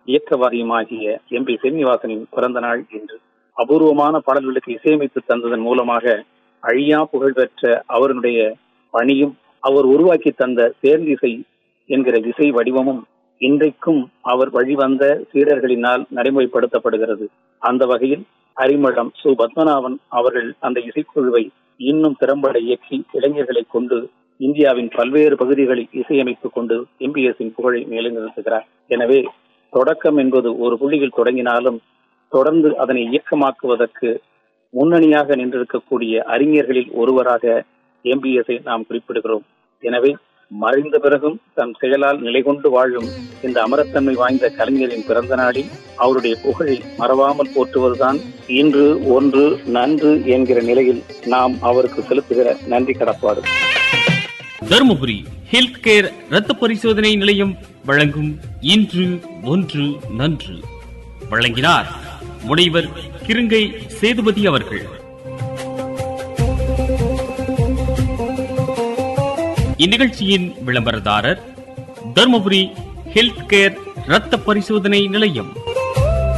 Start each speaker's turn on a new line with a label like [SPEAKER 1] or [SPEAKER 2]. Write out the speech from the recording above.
[SPEAKER 1] இயக்கவாதியுமாகிய M B சீனிவாசனின் பிறந்த நாள் இன்று அபூர்வமான பாடல்களுக்கு இசையமைத்து தந்ததன் மூலமாக அழியா புகழ்பெற்ற அவருடைய பணியும் அவர் உருவாக்கி தந்த சேர்ந்திசை என்கிற இசை வடிவமும் இன்றைக்கும் அவர் வழிவந்த சீடர்களினால் நடைமுறைப்படுத்தப்படுகிறது அந்த வகையில் அரிமளம் சு பத்மநாபன் அவர்கள் அந்த இசைக்குழுவை இன்னும் திறம்பட இயக்கி இளைஞர்களை கொண்டு இந்தியாவின் பல்வேறு பகுதிகளில் இசையமைத்துக் கொண்டு எம்பிஎஸ்ஸின் புகழை நிலைநிறுத்துகிறார் எனவே தொடக்கம் என்பது ஒரு புள்ளியில் தொடங்கினாலும் தொடர்ந்து அதனை இயக்கமாக்குவதற்கு முன்னணியாக நின்றிருக்கக்கூடிய அறிஞர்களில் ஒருவராக எம்பிஎஸ்ஐ நாம் குறிப்பிடுகிறோம் எனவே மறைந்த பிறகும் தன் செயலால் நிலை கொண்டு வாழும் இந்த அமரத்தன்மை வாய்ந்த கலைஞரின் பிறந்த நாளில் அவருடைய புகழை மறவாமல் போற்றுவதுதான் இன்று ஒன்று நன்று என்கிற நிலையில் நாம் அவருக்கு செலுத்துகிற நன்றி கடப்பாடு
[SPEAKER 2] தருமபுரி ஹெல்த் கேர் ரத்த பரிசோதனை நிலையம் வழங்கும் இன்று ஒன்று நன்று வழங்கினார் முனைவர் கிருங்கை சேதுபதி அவர்கள் இந்நிகழ்ச்சியின் விளம்பரதாரர் தருமபுரி ஹெல்த் கேர் ரத்த பரிசோதனை நிலையம்